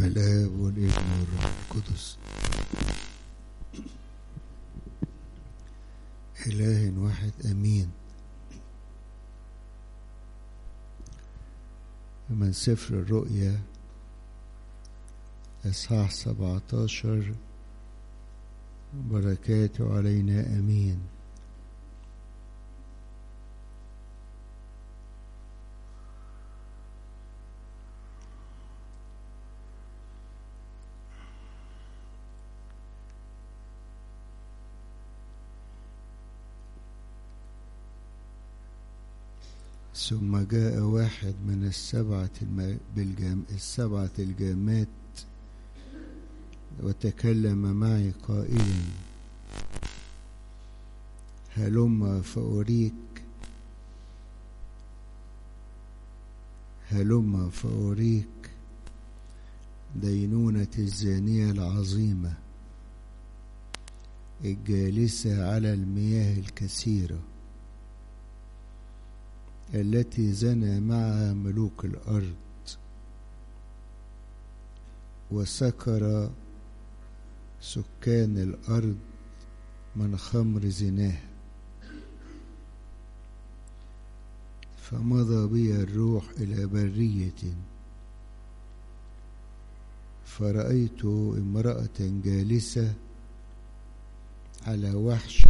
الآب والابن والروح القدس إله واحد أمين من سفر الرؤيا إصحاح 17 بركاته علينا أمين ثم جاء واحد من السبعة الم... بالجام... السبعة الجامات وتكلم معي قائلا هلم فأريك هلم فأريك دينونة الزانية العظيمة الجالسة على المياه الكثيره التي زنى معها ملوك الارض وسكر سكان الارض من خمر زناه فمضى بي الروح الى بريه فرايت امراه جالسه على وحش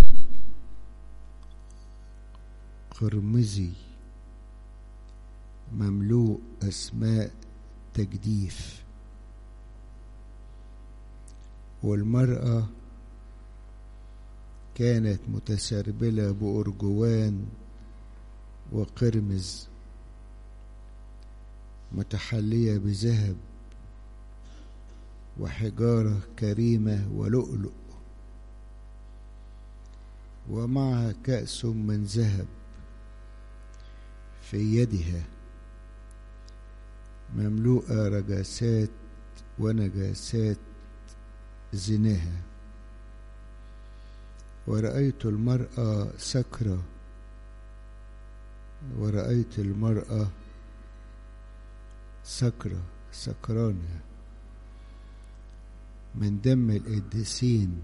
قرمزي مملوء اسماء تجديف والمراه كانت متسربله بارجوان وقرمز متحليه بذهب وحجاره كريمه ولؤلؤ ومعها كاس من ذهب في يدها مملوءة رجاسات ونجاسات زناها ورأيت المرأة سكرة ورأيت المرأة سكرة سكرانة من دم القديسين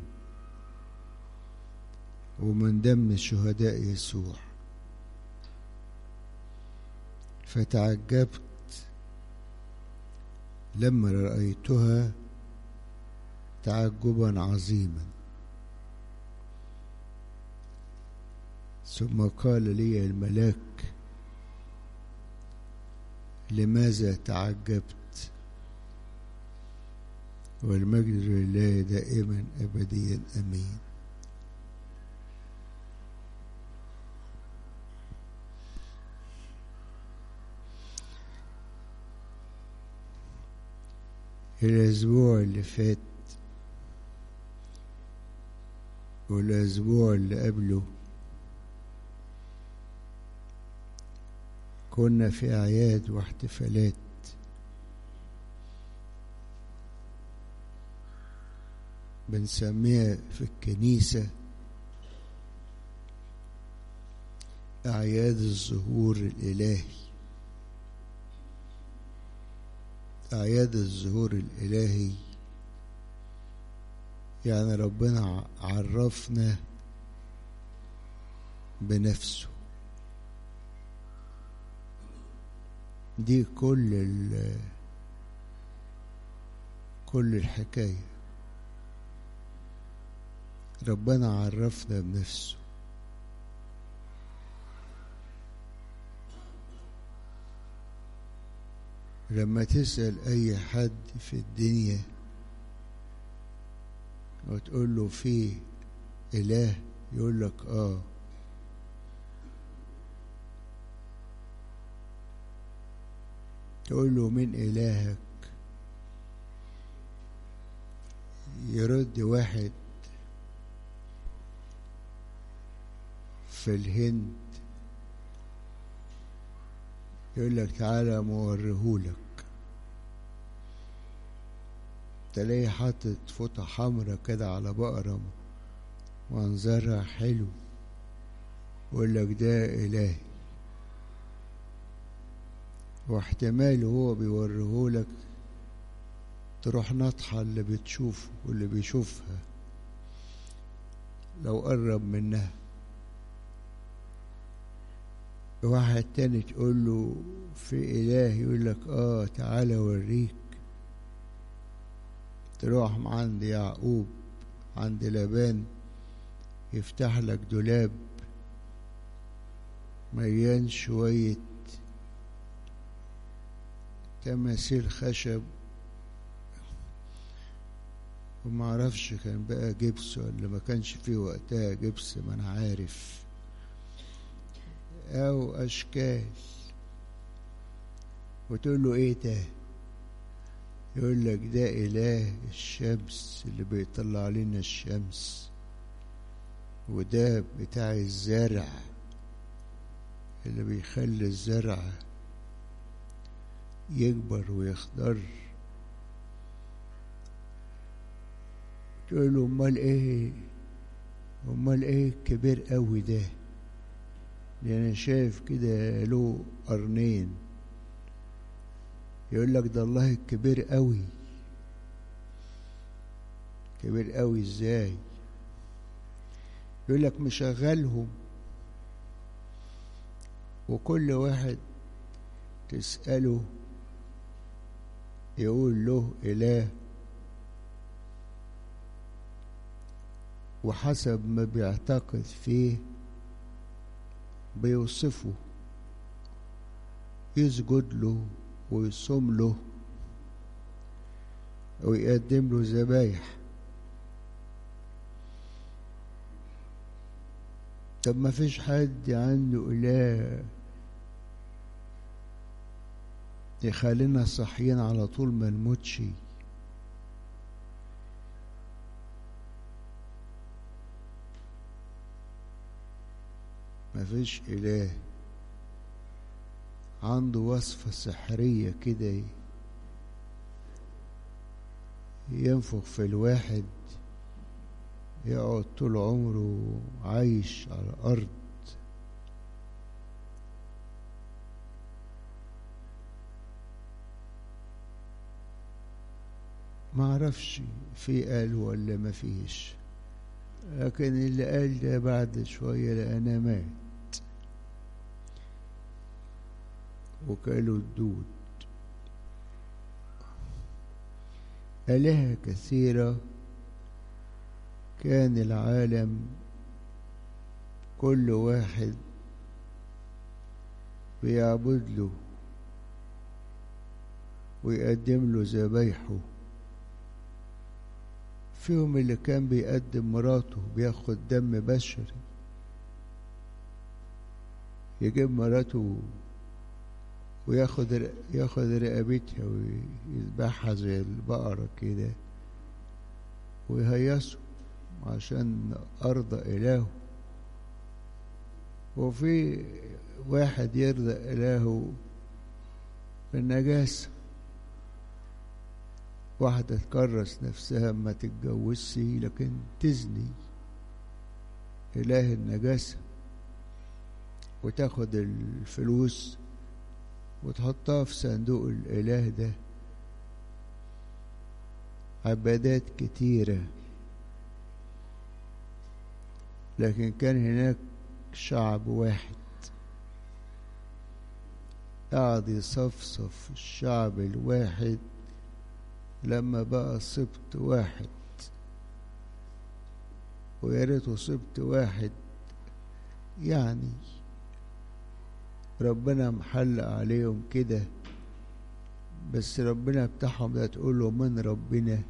ومن دم شهداء يسوع فتعجبت لما رأيتها تعجبا عظيما ثم قال لي الملاك لماذا تعجبت والمجد لله دائما ابديا امين الأسبوع اللي فات والأسبوع اللي قبله كنا في أعياد واحتفالات بنسميها في الكنيسة أعياد الظهور الإلهي أعياد الظهور الإلهي يعني ربنا عرفنا بنفسه دي كل كل الحكاية ربنا عرفنا بنفسه لما تسأل أي حد في الدنيا وتقول له في إله يقول لك آه تقول له من إلهك يرد واحد في الهند يقول لك تعالى موريهولك تلاقيه حاطط فوطة حمرا كده على بقرة منظرها حلو يقول لك ده إلهي واحتمال هو بيوريهولك تروح ناطحة اللي بتشوفه واللي بيشوفها لو قرب منها واحد تاني تقول له في إله يقول لك آه تعالى أوريك تروح عند يعقوب عند لبان يفتح لك دولاب مليان شوية تماثيل خشب ومعرفش كان بقى جبس ولا ما كانش فيه وقتها جبس ما انا عارف او اشكال وتقول له ايه ده يقول لك ده اله الشمس اللي بيطلع لنا الشمس وده بتاع الزرع اللي بيخلي الزرع يكبر ويخضر تقول له امال ايه امال ايه كبير قوي ده ده انا شايف كده له قرنين يقول لك ده الله الكبير قوي كبير قوي ازاي يقول لك مشغلهم وكل واحد تسأله يقول له إله وحسب ما بيعتقد فيه بيوصفه يسجد له ويصوم له ويقدم له ذبايح طب ما فيش حد عنده إله يخلينا صاحيين على طول ما نموتش مفيش إله عنده وصفة سحرية كده ينفخ في الواحد يقعد طول عمره عايش على الأرض ما اعرفش في قال ولا ما فيش لكن اللي قال ده بعد شوية لأنا مات وكالوا الدود آلهة كثيرة كان العالم كل واحد بيعبد له ويقدم له ذبايحه فيهم اللي كان بيقدم مراته بياخد دم بشري يجيب مراته وياخد ياخد رقبتها ويذبحها زي البقرة كده ويهيصه عشان أرضى إلهه وفي واحد يرضى إلهه بالنجاسة واحدة تكرس نفسها ما تتجوزش لكن تزني إله النجاسة وتاخد الفلوس وتحطها في صندوق الإله ده عبادات كتيرة لكن كان هناك شعب واحد قعد يصفصف الشعب الواحد لما بقى سبط واحد ويا ريته سبط واحد يعني ربنا محل عليهم كده بس ربنا بتاعهم ده تقول له من ربنا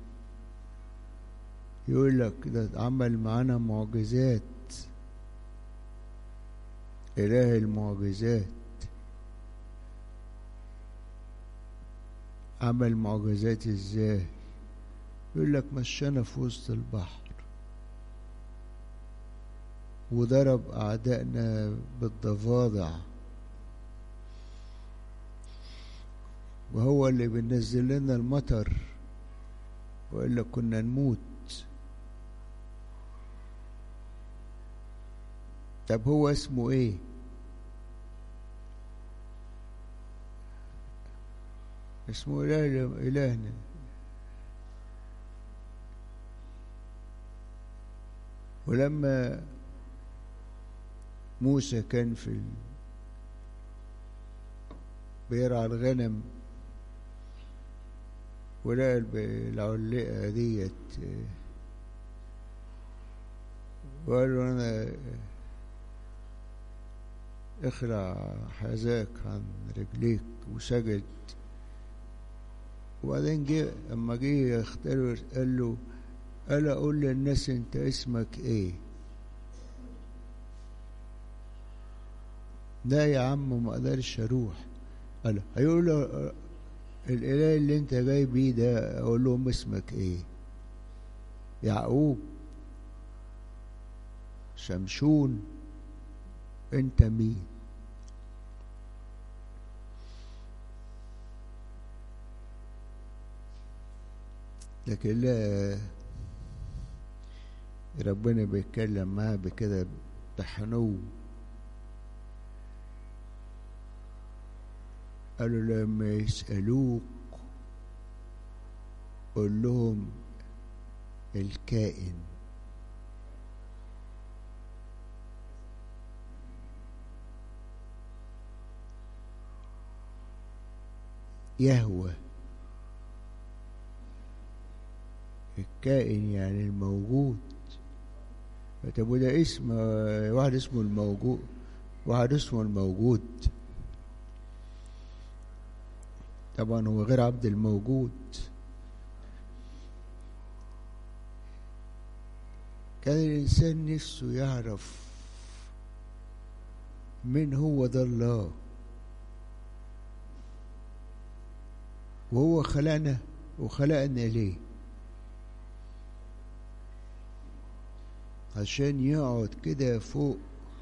يقول لك ده عمل معانا معجزات إله المعجزات عمل معجزات ازاي يقول لك مشانا في وسط البحر وضرب أعدائنا بالضفادع وهو اللي بينزل لنا المطر وإلا كنا نموت طب هو اسمه ايه اسمه إله إلهنا ولما موسى كان في ال... بيرعى الغنم ولقى العلقة ديت وقال له أنا اخلع حذاك عن رجليك وسجد وبعدين جه اما جه يختار قال له الا اقول للناس انت اسمك ايه لا يا عم ما اقدرش اروح قال هيقول له الاله اللي انت جاي بيه ده اقول لهم اسمك ايه يعقوب شمشون انت مين لكن لا ربنا بيتكلم معاه بكده بحنو قالوا لما يسألوك قول لهم الكائن يهوى الكائن يعني الموجود طب وده اسم واحد اسمه الموجود واحد اسمه الموجود طبعا هو غير عبد الموجود كان الإنسان نفسه يعرف من هو ده الله وهو خلقنا وخلقنا ليه عشان يقعد كده فوق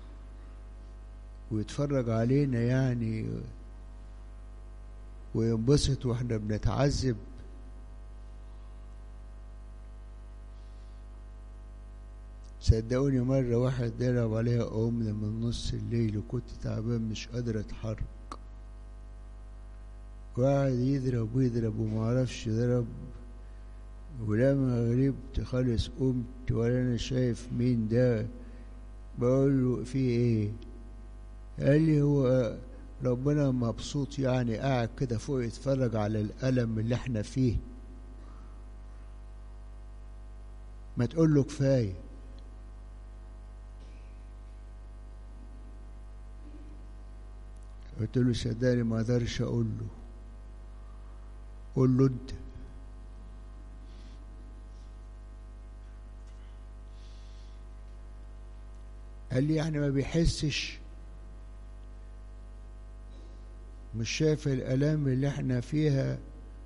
ويتفرج علينا يعني وينبسط واحنا بنتعذب صدقوني مرة واحد ضرب عليها أمنا من نص الليل وكنت تعبان مش قادر أتحرك وقعد يضرب ويضرب ومعرفش ضرب ولما غربت خالص قمت ولا أنا شايف مين ده بقول له في إيه قال لي هو ربنا مبسوط يعني قاعد كده فوق يتفرج على الألم اللي احنا فيه ما تقول له كفايه قلت له صدقني ما اقدرش اقول له قول له انت قال لي يعني ما بيحسش مش شايف الالام اللي احنا فيها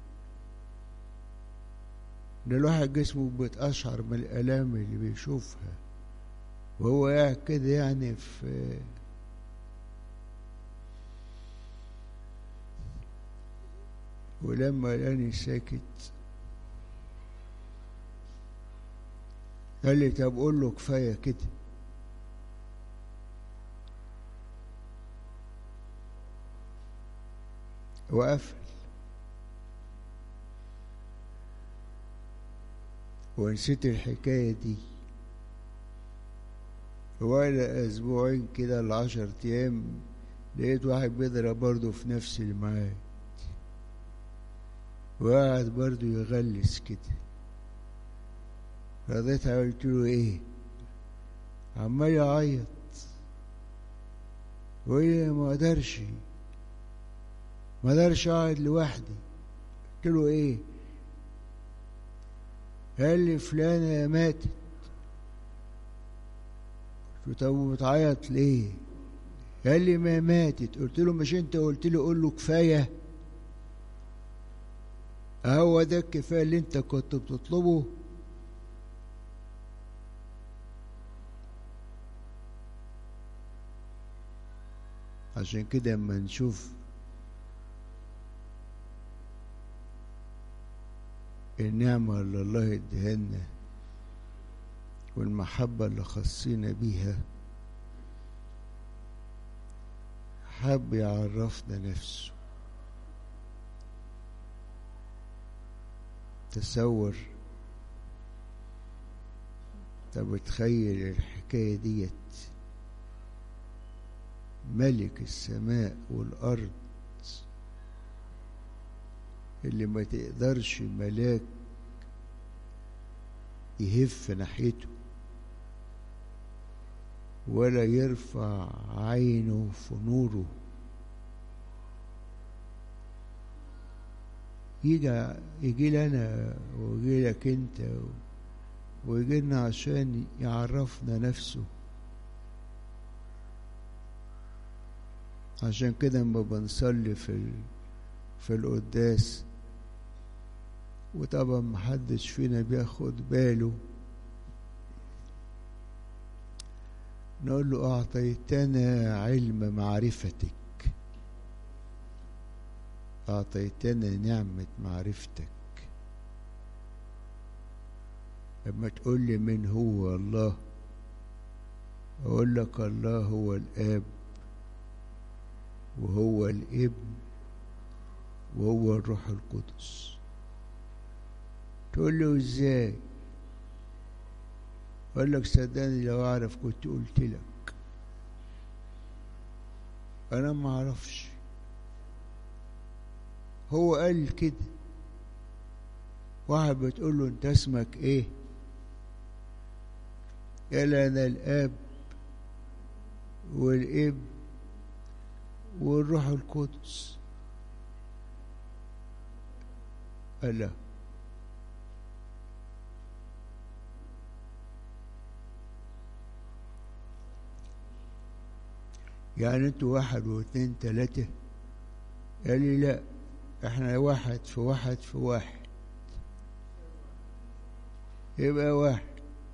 ده الواحد جسمه بيتقشعر من الالام اللي بيشوفها وهو قاعد كده يعني في ولما لاني ساكت قال لي طب قول له كفايه كده وقفل ونسيت الحكاية دي ولا أسبوعين كده العشر أيام لقيت واحد بيضرب برضه في نفس الميعاد وقعد برضه يغلس كده رضيت قلت له ايه عمال يعيط وهي ما اقدرش ما اقدرش اقعد لوحدي قلت له ايه قال لي فلانة ماتت قلت له طب بتعيط ليه قال لي ما ماتت قلت له مش انت قلت لي قول له كفايه هو ده الكفايه اللي انت كنت بتطلبه عشان كده اما نشوف النعمة اللي الله ادهنا والمحبة اللي خصينا بيها حب يعرفنا نفسه تصور طب تخيل الحكاية ديت ملك السماء والأرض اللي ما تقدرش ملاك يهف ناحيته ولا يرفع عينه في نوره يجي يجي لنا ويجي لك انت ويجي لنا عشان يعرفنا نفسه عشان كده لما بنصلي في ال... في القداس وطبعا محدش فينا بياخد باله نقول له أعطيتنا علم معرفتك أعطيتنا نعمة معرفتك لما تقول لي من هو الله أقول لك الله هو الآب وهو الابن وهو الروح القدس تقول له ازاي اقول لك صدقني لو اعرف كنت قلت لك انا ما اعرفش هو قال كده واحد بتقول له انت اسمك ايه قال انا الاب والابن والروح القدس قال لا يعني انتوا واحد واثنين ثلاثة قال لي لا احنا واحد في واحد في واحد يبقى واحد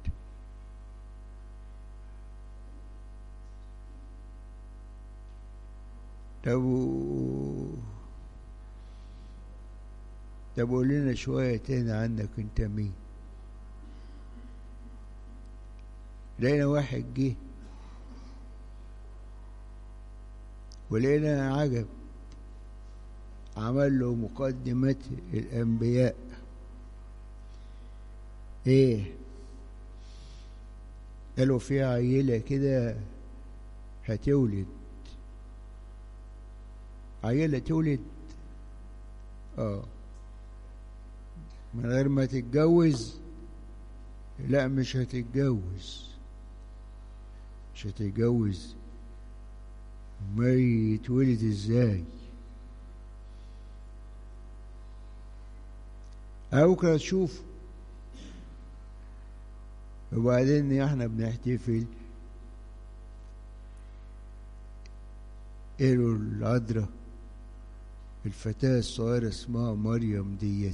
طب طب قول لنا شوية تاني عنك انت مين لقينا واحد جه ولقينا عجب عمل له مقدمة الأنبياء إيه قالوا في عيلة كده هتولد عيلة تولد اه من غير ما تتجوز لا مش هتتجوز مش هتتجوز ما يتولد ازاي او كده تشوف وبعدين احنا بنحتفل قالوا العذراء الفتاة الصغيرة اسمها مريم ديت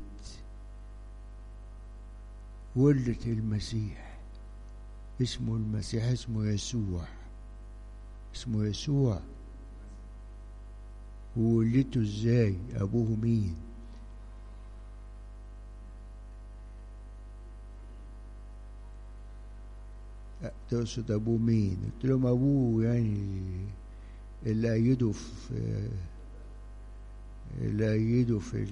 ولدت المسيح اسمه المسيح اسمه يسوع اسمه يسوع وولدته ازاي ابوه مين تقصد ابوه مين قلت لهم ابوه يعني اللي ايده في اللي ايده في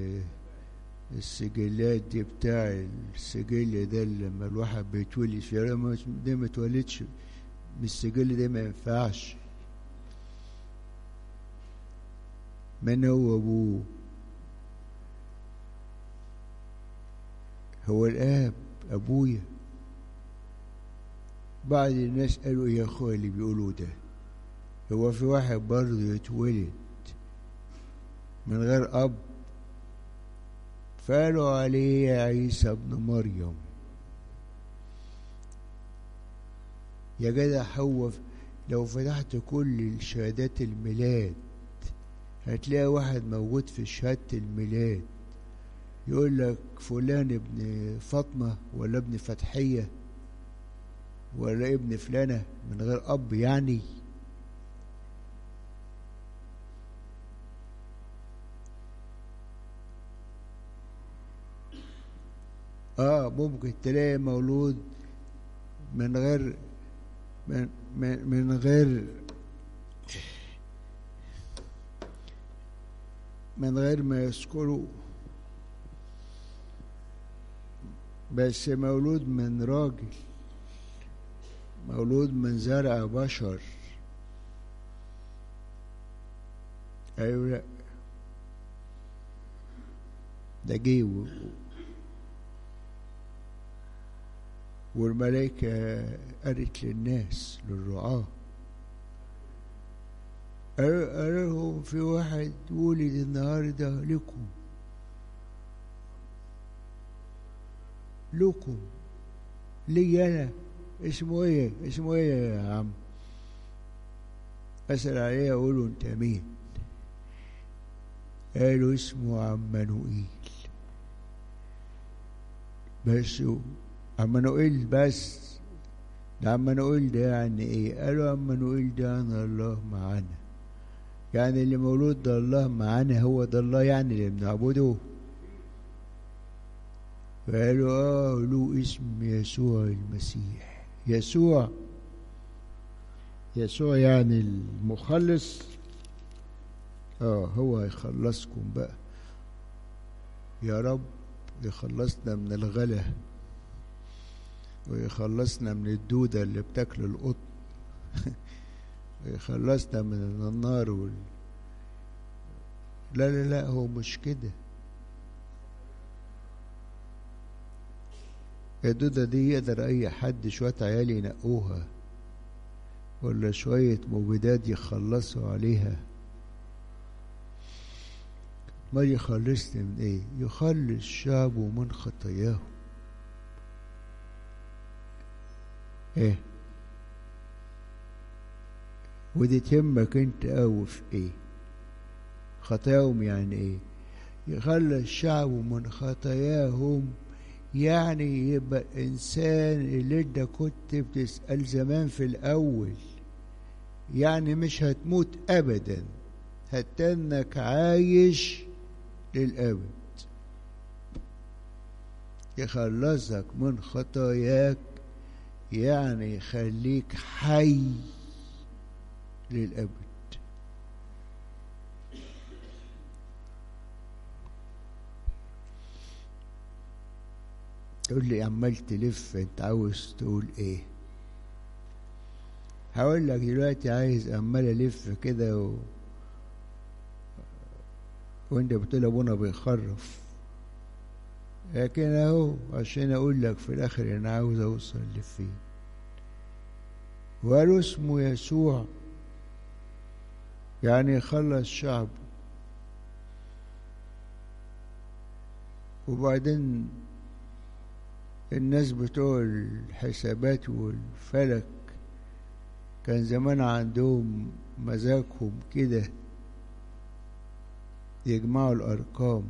السجلات دي بتاع السجل ده لما الواحد بيتولد فيه لما ده ما اتولدش من السجل ده ما ينفعش من هو ابوه هو الاب ابويا بعض الناس قالوا يا اخويا اللي بيقولوا ده هو في واحد برضه يتولد من غير اب فقالوا عليه يا عيسى ابن مريم يا جدع هو لو فتحت كل شهادات الميلاد هتلاقي واحد موجود في شهادة الميلاد يقول لك فلان ابن فاطمة ولا ابن فتحية ولا ابن فلانة من غير أب يعني اه ممكن تلاقي مولود من غير من, من, من غير من غير ما يذكروا بس مولود من راجل مولود من زرع بشر ايوه لا ده جه و- والملائكة قالت للناس للرعاة قالوا قالوا لهم في واحد ولد النهارده لكم لكم لي انا اسمه ايه اسمه ايه يا عم اسال عليه اقول له انت مين قالوا اسمه عمانوئيل بس عمانوئيل بس ده عمانوئيل ده يعني ايه قالوا عمانوئيل ده انا الله معانا يعني اللي مولود ده الله معانا هو ده الله يعني اللي بنعبده فقالوا اه له اسم يسوع المسيح يسوع يسوع يعني المخلص اه هو هيخلصكم بقى يا رب يخلصنا من الغلا ويخلصنا من الدودة اللي بتاكل القط ويخلصنا من النار وال... لا لا لا هو مش كده الدودة دي يقدر أي حد شوية عيال ينقوها ولا شوية مبيدات يخلصوا عليها ما يخلصني من ايه يخلص شعبه من خطاياه ايه ودي تهمك انت قوي في ايه خطاياهم يعني ايه يخلص شعبه من خطاياهم يعني يبقى انسان اللي انت كنت بتسأل زمان في الاول يعني مش هتموت ابدا هتنك عايش للأبد يخلصك من خطاياك يعني يخليك حي للأبد تقول لي عمال تلف انت عاوز تقول ايه هقول لك دلوقتي عايز عمال الف كده و... وانت بتقول ابونا بيخرف لكن اهو عشان اقول لك في الاخر انا عاوز اوصل لفين وقالوا اسمه يسوع يعني يخلص شعبه وبعدين الناس بتوع الحسابات والفلك كان زمان عندهم مزاجهم كده يجمعوا الأرقام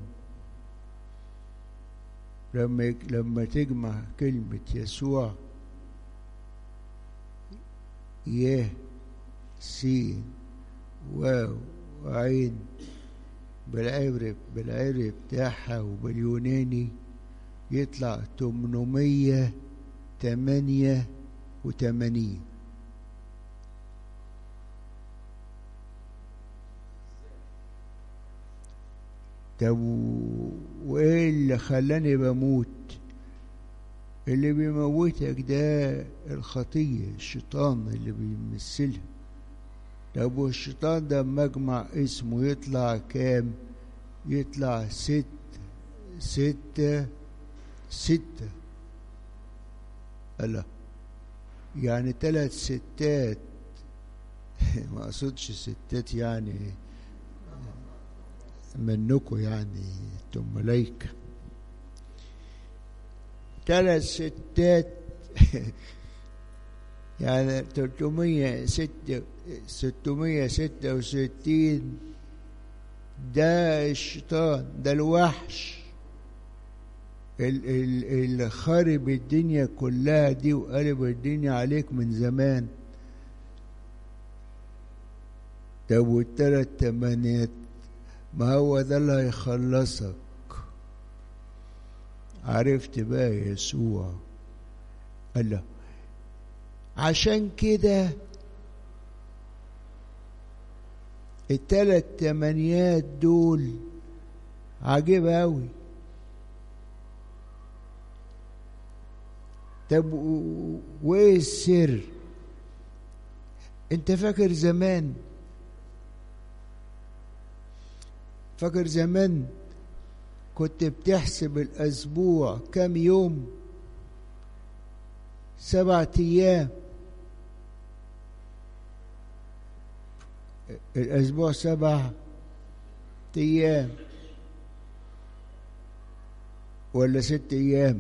لما يك... لما تجمع كلمة يسوع يه سين واو وعين بالعبر بالعبر بتاعها وباليوناني يطلع تمنمية تمانية وتمانين طب وايه اللي خلاني بموت اللي بيموتك ده الخطية الشيطان اللي بيمثلها طب والشيطان ده مجمع اسمه يطلع كام يطلع ست ستة ستة الله يعني ثلاث ستات ما اقصدش ستات يعني منكم يعني انتم ملايكة ثلاث ستات يعني تلتمية ستة ستمية ستة وستين ده الشيطان ده الوحش اللي خارب الدنيا كلها دي وقلب الدنيا عليك من زمان طب والتلات تمانيات ما هو ده اللي هيخلصك عرفت بقى يسوع الله عشان كده التلات تمانيات دول عجيب أوي طب وايه السر انت فاكر زمان فاكر زمان كنت بتحسب الأسبوع كم يوم سبعة أيام الأسبوع سبعة أيام ولا ست أيام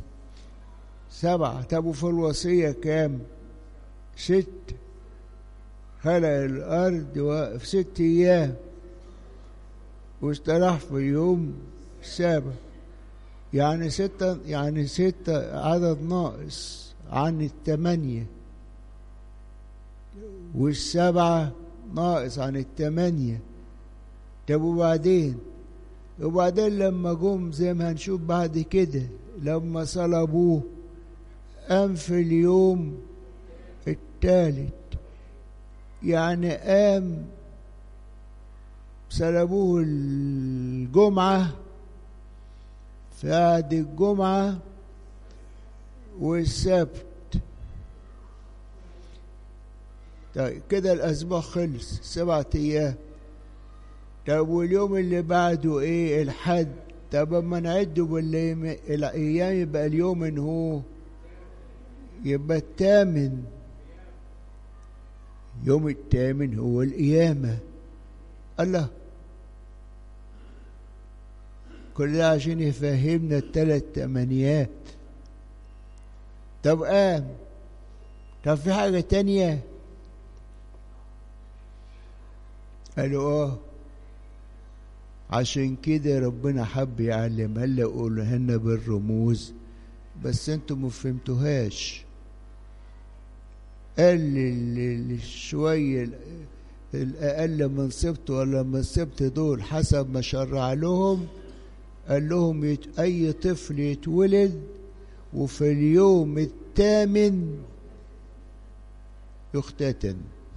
سبعة طب وفي الوصية كام ست خلق الأرض في ست أيام واستراح في اليوم السابع يعني ستة يعني ستة عدد ناقص عن الثمانية والسبعة ناقص عن الثمانية طب وبعدين وبعدين لما جم زي ما هنشوف بعد كده لما صلبوه قام في اليوم الثالث يعني قام صلبوه الجمعة في عهد الجمعة والسبت طيب كده الأسبوع خلص سبعة أيام طب واليوم اللي بعده إيه الحد طب أما نعده بالأيام يبقى اليوم إن هو يبقى الثامن يوم الثامن هو القيامة الله كل ده عشان يفهمنا الثلاث تمانيات طب قام طب في حاجة تانية قالوا اه عشان كده ربنا حب يعلمها لنا يقولها لنا بالرموز بس انتوا ما فهمتوهاش قال شوية الأقل من سبت ولا من سبت دول حسب ما شرع لهم قال لهم يت... أي طفل يتولد وفي اليوم الثامن يختتن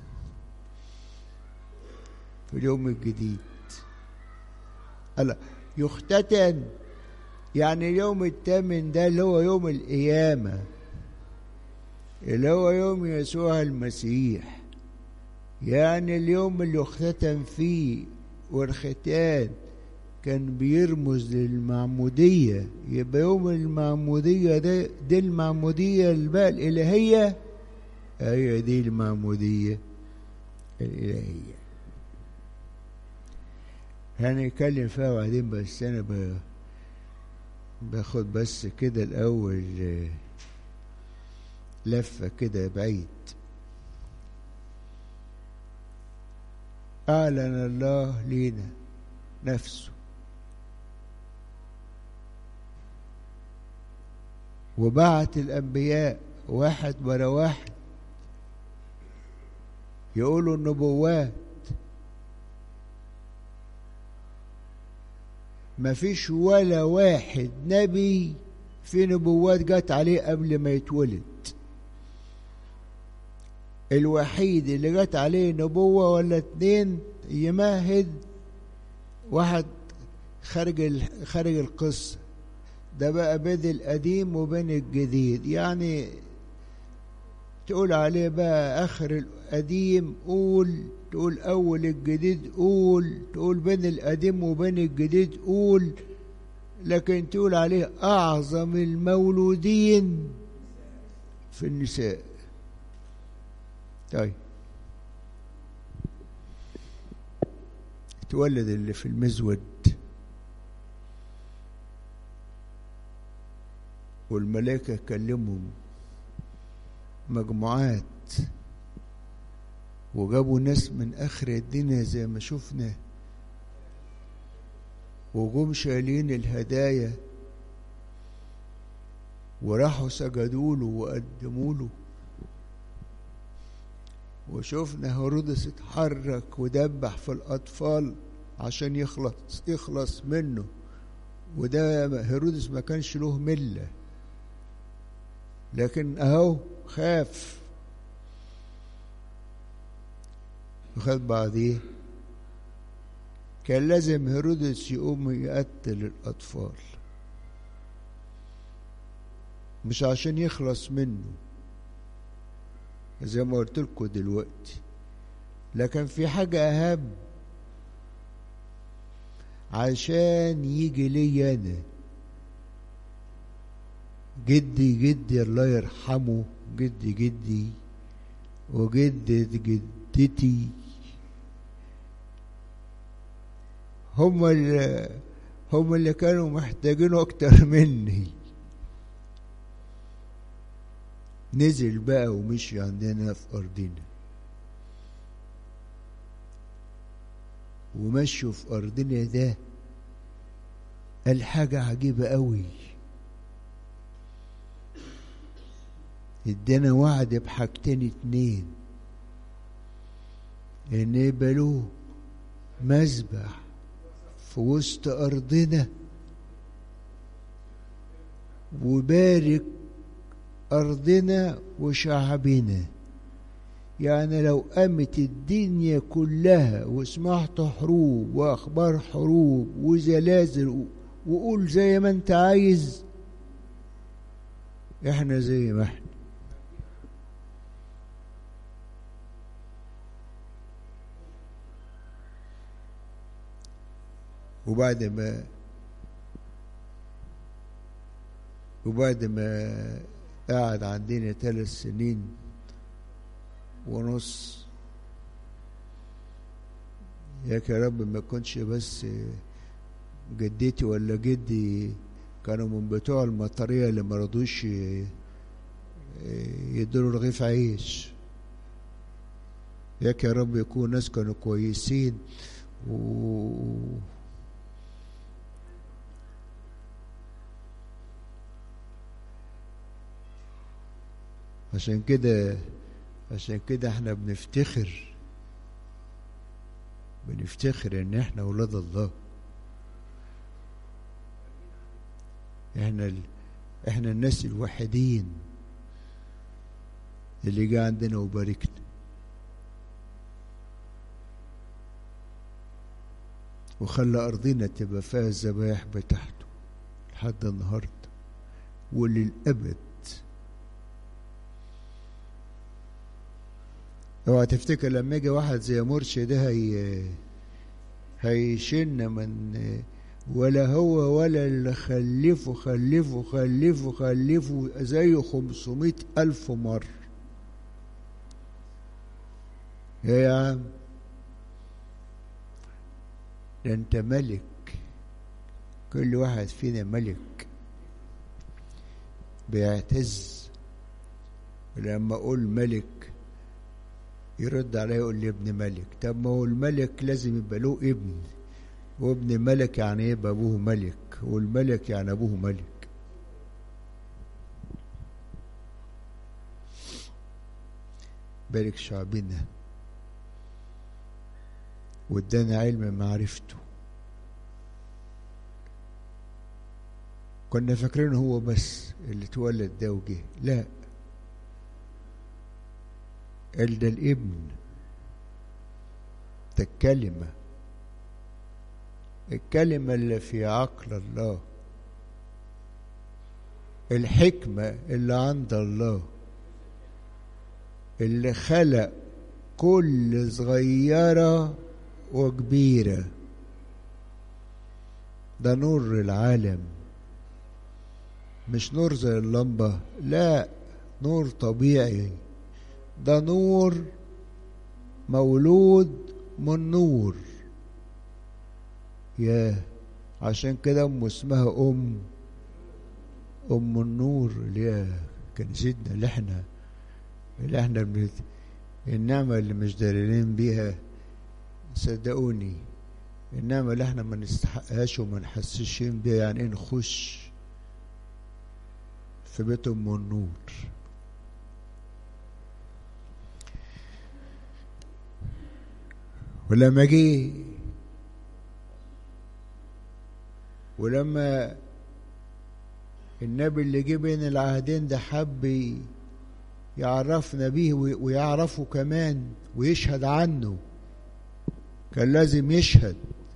في اليوم الجديد ألا يختتن يعني اليوم الثامن ده اللي هو يوم القيامة اللي هو يوم يسوع المسيح يعني اليوم اللي اختتن فيه والختان كان بيرمز للمعمودية يبقى يوم المعمودية ده دي المعمودية الباء الإلهية هي دي المعمودية الإلهية هنتكلم فيها بعدين بس أنا ب... باخد بس كده الأول لفة كده بعيد أعلن الله لينا نفسه وبعت الأنبياء واحد ورا واحد يقولوا النبوات ما فيش ولا واحد نبي في نبوات جت عليه قبل ما يتولد الوحيد اللي جت عليه نبوة ولا اتنين يمهد واحد خارج خارج القصة ده بقى بين القديم وبين الجديد يعني تقول عليه بقى آخر القديم قول تقول أول الجديد قول تقول بين القديم وبين الجديد قول لكن تقول عليه أعظم المولودين في النساء طيب تولد اللي في المزود والملائكة كلمهم مجموعات وجابوا ناس من آخر الدنيا زي ما شفنا وجم شايلين الهدايا وراحوا سجدوا له وقدموا له وشفنا هيرودس اتحرك ودبح في الأطفال عشان يخلص يخلص منه وده هيرودس ما كانش له ملة لكن أهو خاف وخد بعضيه كان لازم هيرودس يقوم يقتل الأطفال مش عشان يخلص منه زي ما قلت لكم دلوقتي لكن في حاجة أهم عشان يجي لي أنا جدي جدي الله يرحمه جدي جدي وجدة جدتي هم اللي هم اللي كانوا محتاجينه أكتر مني نزل بقى ومشي عندنا في أرضنا ومشوا في أرضنا ده قال حاجة عجيبة قوي ادانا وعد بحاجتين اتنين ان يبقى له مذبح في وسط ارضنا وبارك ارضنا وشعبنا يعني لو قامت الدنيا كلها وسمعت حروب واخبار حروب وزلازل وقول زي ما انت عايز احنا زي ما احنا وبعد ما وبعد ما قعد عندنا ثلاث سنين ونص ياك يا رب ما كنتش بس جدتي ولا جدي كانوا من بتوع المطرية اللي ما رضوش يدوا رغيف عيش ياك يا رب يكون ناس كانوا كويسين و عشان كده عشان كده احنا بنفتخر بنفتخر ان احنا اولاد الله احنا ال... احنا الناس الوحيدين اللي جه عندنا وباركنا وخلى ارضنا تبقى فيها الذبايح بتاعته لحد النهارده وللابد اوعى تفتكر لما يجي واحد زي مرشد ده هي هيشن من ولا هو ولا اللي خلفه خلفه خلفه خلفه زيه خمسمائة ألف مرة يا عم ده انت ملك كل واحد فينا ملك بيعتز لما اقول ملك يرد عليه يقول لي ابن ملك طب ما هو الملك لازم يبقى له ابن وابن ملك يعني يبقى ابوه ملك والملك يعني ابوه ملك بارك شعبنا وادانا علم معرفته كنا فاكرين هو بس اللي اتولد ده وجه لا قال ده الابن ده الكلمة الكلمة اللي في عقل الله الحكمة اللي عند الله اللي خلق كل صغيرة وكبيرة ده نور العالم مش نور زي اللمبة لا نور طبيعي ده نور مولود من نور ياه عشان كده ام اسمها ام ام النور اللي هي كنيستنا اللي احنا اللي احنا بنت... النعمة اللي مش دارين بيها صدقوني النعمة اللي احنا ما نستحقهاش وما نحسش بيها يعني ايه نخش في بيت ام النور ولما جه ولما النبي اللي جه بين العهدين ده حب يعرفنا بيه ويعرفه كمان ويشهد عنه كان لازم يشهد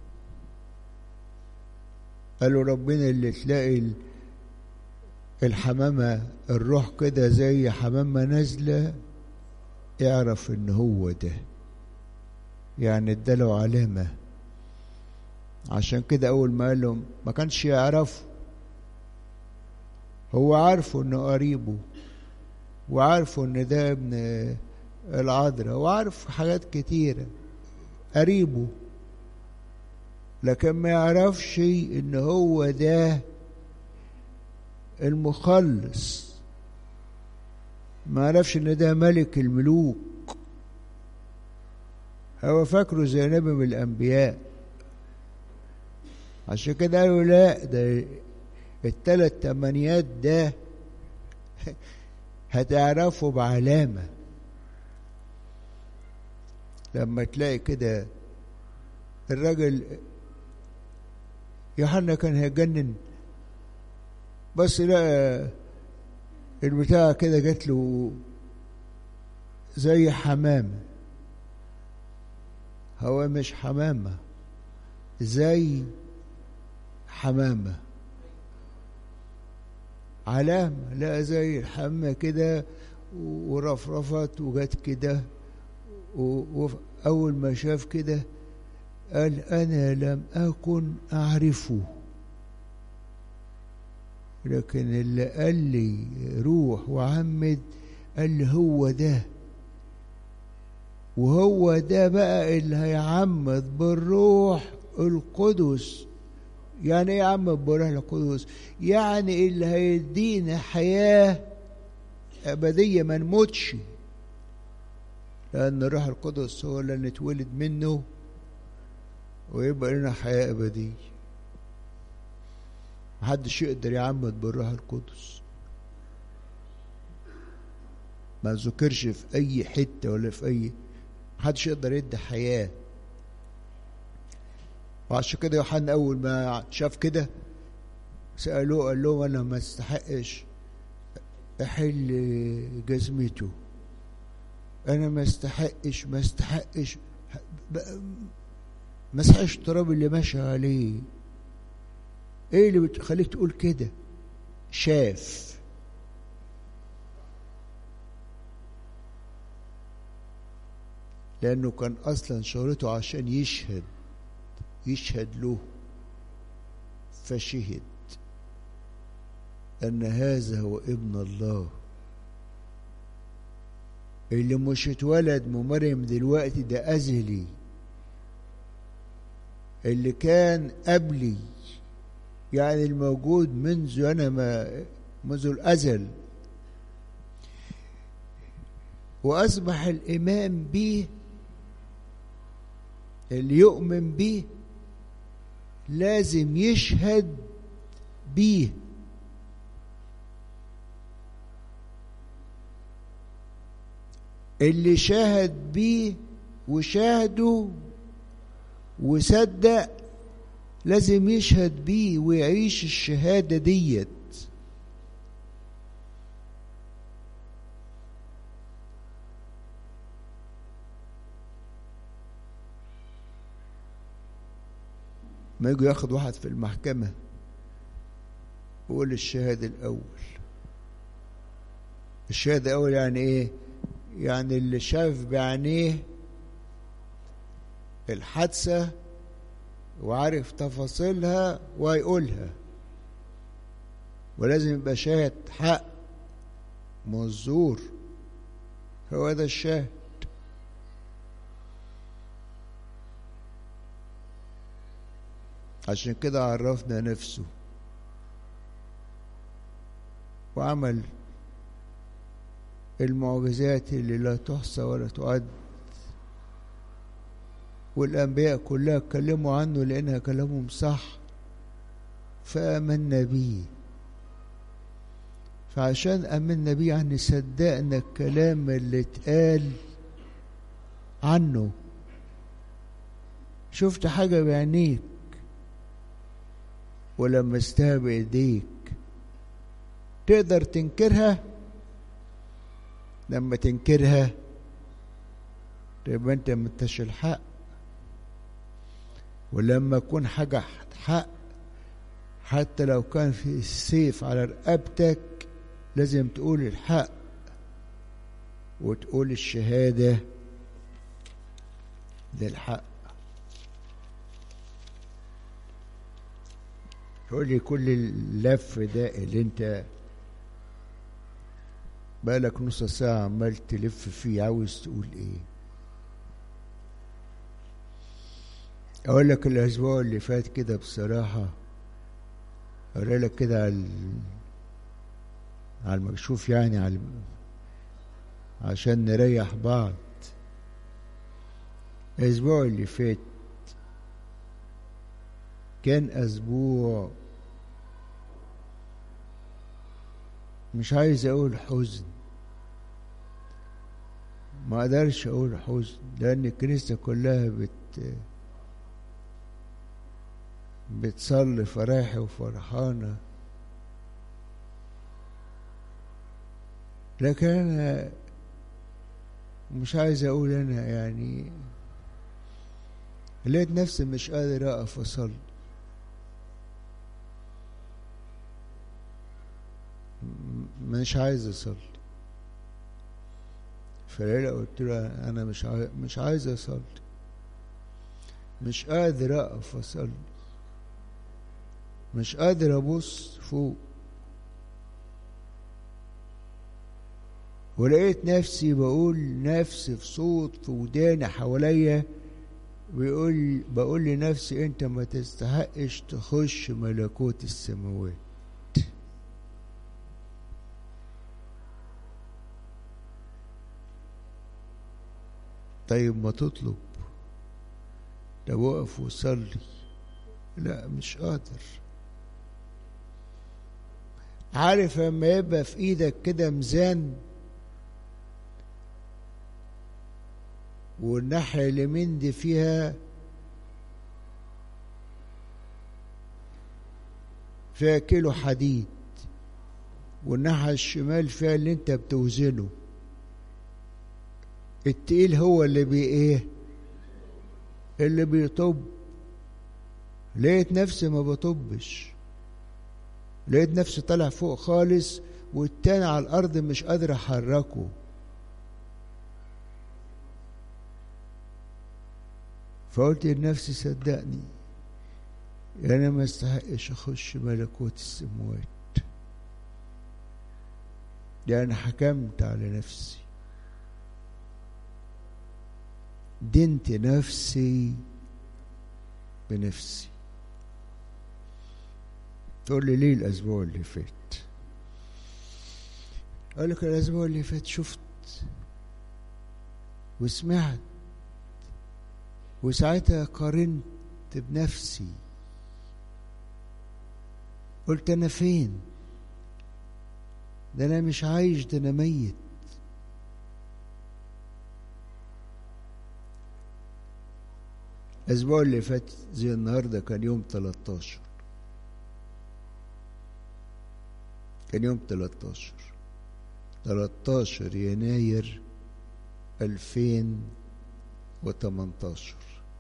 قالوا ربنا اللي تلاقي الحمامة الروح كده زي حمامة نازلة اعرف ان هو ده يعني اداله علامة عشان كده اول ما قال لهم ما كانش يعرفه هو عارفه انه قريبه وعارفه ان ده ابن العذراء وعارف حاجات كتيرة قريبه لكن ما يعرفش ان هو ده المخلص ما عرفش ان ده ملك الملوك هو فاكره زي نبي من الانبياء عشان كده قالوا لا ده التلات تمانيات ده هتعرفه بعلامة لما تلاقي كده الراجل يوحنا كان هيجنن بس لا البتاع كده جات له زي حمامة هو مش حمامة زي حمامة علامة لا زي الحمامة كده ورفرفت وجت كده وأول ما شاف كده قال أنا لم أكن أعرفه لكن اللي قال لي روح وعمد قال لي هو ده وهو ده بقى اللي هيعمد بالروح القدس يعني ايه يعمد بالروح القدس يعني اللي هيدينا حياة أبدية ما نموتش لأن الروح القدس هو اللي نتولد منه ويبقى لنا حياة أبدية محدش يقدر يعمد بالروح القدس ما ذكرش في أي حتة ولا في أي محدش يقدر يدي حياة وعشان كده يوحنا أول ما شاف كده سألوه قال لهم أنا ما استحقش أحل جزمته أنا ما استحقش ما استحقش ما استحقش التراب اللي ماشي عليه ايه اللي بتخليك تقول كده شاف لانه كان اصلا شهرته عشان يشهد يشهد له فشهد ان هذا هو ابن الله اللي مش اتولد من مريم دلوقتي ده ازلي اللي كان قبلي يعني الموجود منذ أنا ما منذ الأزل وأصبح الإيمان به اللي يؤمن به لازم يشهد بيه اللي شاهد بيه وشاهده وصدق لازم يشهد بيه ويعيش الشهادة ديت ما يجوا ياخد واحد في المحكمة يقول الشهادة الأول الشهادة الأول يعني إيه؟ يعني اللي شاف بعينيه الحادثة وعارف تفاصيلها ويقولها ولازم يبقى شاهد حق مزور هو ده الشاهد عشان كده عرفنا نفسه وعمل المعجزات اللي لا تحصى ولا تعد والأنبياء كلها اتكلموا عنه لأنها كلامهم صح فآمنا بيه فعشان آمنا بيه يعني صدقنا الكلام اللي اتقال عنه شفت حاجة بعينيك ولمستها بإيديك تقدر تنكرها لما تنكرها تبقى انت منتش الحق ولما يكون حاجة حق حتى لو كان في السيف على رقبتك لازم تقول الحق وتقول الشهادة للحق تقول لي كل اللف ده اللي انت بقالك نص ساعة عمال تلف فيه عاوز تقول ايه اقول لك الاسبوع اللي فات كده بصراحة اقول لك كده على على المكشوف يعني على عشان نريح بعض الاسبوع اللي فات كان اسبوع مش عايز اقول حزن ما اقدرش اقول حزن لان الكنيسه كلها بت بتصلي فراحي وفرحانه لكن انا مش عايز اقول انا يعني لقيت نفسي مش قادر اقف اصلي مش عايز اصلي فليلى قلت له انا مش عايز مش عايز اصلي مش قادر اقف اصلي مش قادر ابص فوق ولقيت نفسي بقول نفسي في صوت في وداني حواليا بيقول بقول لنفسي انت ما تستحقش تخش ملكوت السماوات طيب ما تطلب ده وقف وصلي لا مش قادر عارف لما يبقى في ايدك كده ميزان والناحية اليمين دي فيها فيها كيلو حديد والناحية الشمال فيها اللي انت بتوزنه التقيل هو اللي بي ايه اللي بيطب لقيت نفسي ما بطبش لقيت نفسي طالع فوق خالص والتاني على الارض مش قادر احركه فقلت لنفسي صدقني انا ما استحقش اخش ملكوت السموات لان حكمت على نفسي دنت نفسي بنفسي تقول لي ليه الاسبوع اللي فات اقول لك الاسبوع اللي فات شفت وسمعت وساعتها قارنت بنفسي قلت انا فين ده انا مش عايش ده انا ميت الاسبوع اللي فات زي النهارده كان يوم 13 كان يوم 13 13 يناير 2018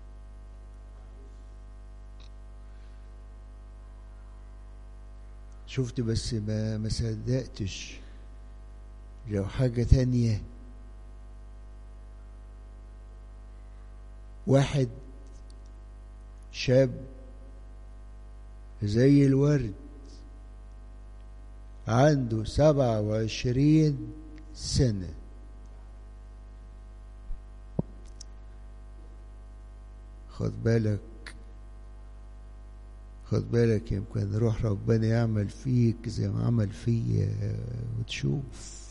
شفت بس ما ما صدقتش لو حاجة تانية واحد شاب زي الورد عنده سبعة وعشرين سنة خد بالك خد بالك يمكن روح ربنا يعمل فيك زي ما عمل فيا وتشوف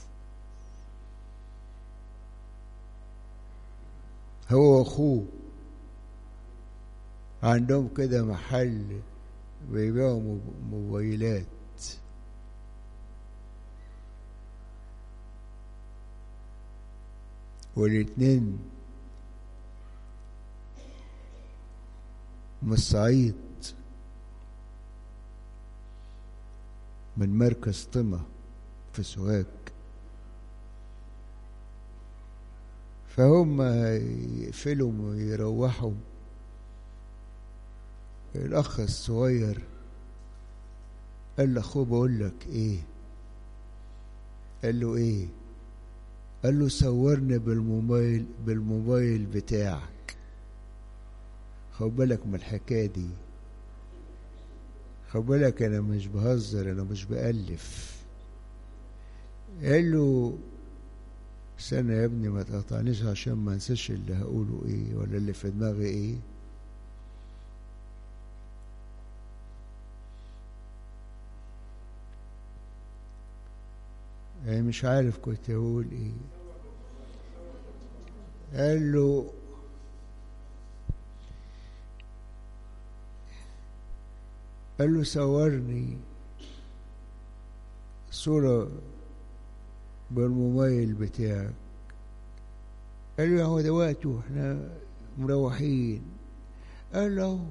هو واخوه عندهم كده محل بيبيعوا موبايلات والاتنين من الصعيد من مركز طمة في سوهاج فهم يقفلوا ويروحوا الأخ الصغير قال لأخوه بقول لك إيه قال له إيه قال له صورني بالموبايل بالموبايل بتاعك خد بالك من الحكايه دي خد بالك انا مش بهزر انا مش بألف قال له استنى يا ابني ما تقطعنيش عشان ما انساش اللي هقوله ايه ولا اللي في دماغي ايه يعني مش عارف كنت اقول ايه قال له قال له صورني صورة بالموبايل بتاعك قال له هو ده وقته احنا مروحين قال له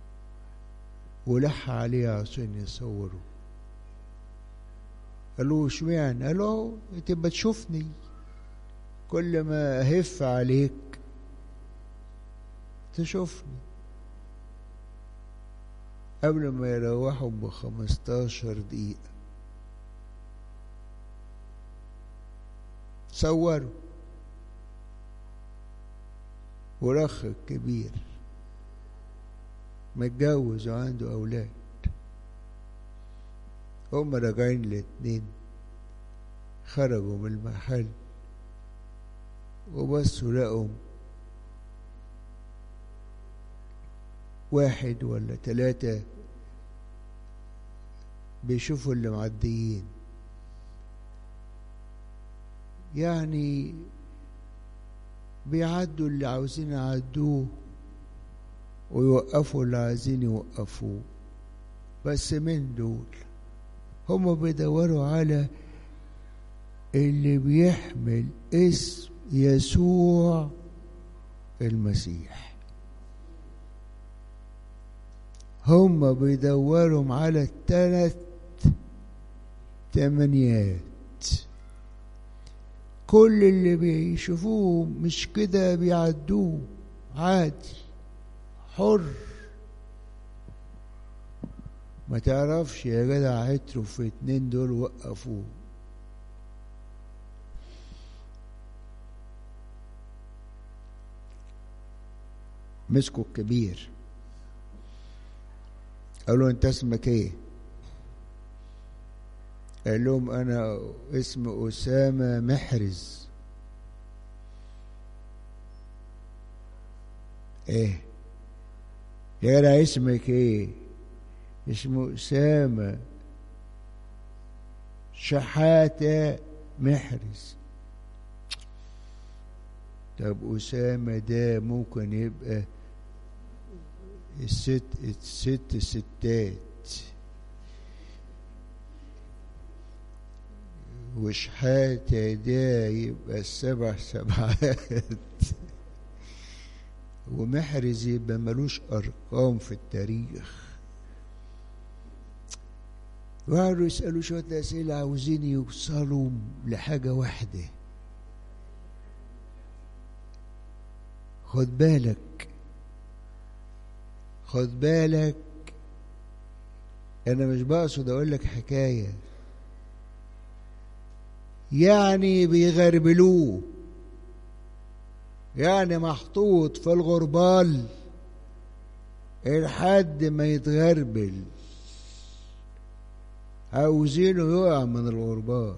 ولح عليه عشان يصوره قال له اشمعنى قال له تبقى تشوفني كل ما اهف عليك تشوفني قبل ما يروحوا بخمستاشر دقيقة صوروا ورخ كبير متجوز وعنده أولاد هم راجعين الاتنين خرجوا من المحل وبصوا لقوا واحد ولا ثلاثة بيشوفوا اللي معديين يعني بيعدوا اللي عاوزين يعدوه ويوقفوا اللي عايزين يوقفوه بس من دول هم بيدوروا على اللي بيحمل اسم يسوع المسيح هم بيدوروا على الثلاث تمنيات كل اللي بيشوفوه مش كده بيعدوه عادي حر ما تعرفش يا جدع عتروا في اتنين دول وقفوه مسكوا الكبير قالوا انت اسمك ايه قال لهم انا اسم اسامه محرز ايه يا جدع اسمك ايه اسمه اسامه شحاته محرز طب اسامه ده ممكن يبقى الست الست ستات وشحاتة ده يبقى السبع سبعات ومحرز يبقى ملوش أرقام في التاريخ وقعدوا يسألوا شوية أسئلة عاوزين يوصلوا لحاجة واحدة خد بالك خد بالك أنا مش بقصد أقول لك حكاية يعني بيغربلوه يعني محطوط في الغربال لحد ما يتغربل عاوزينه يقع من الغربال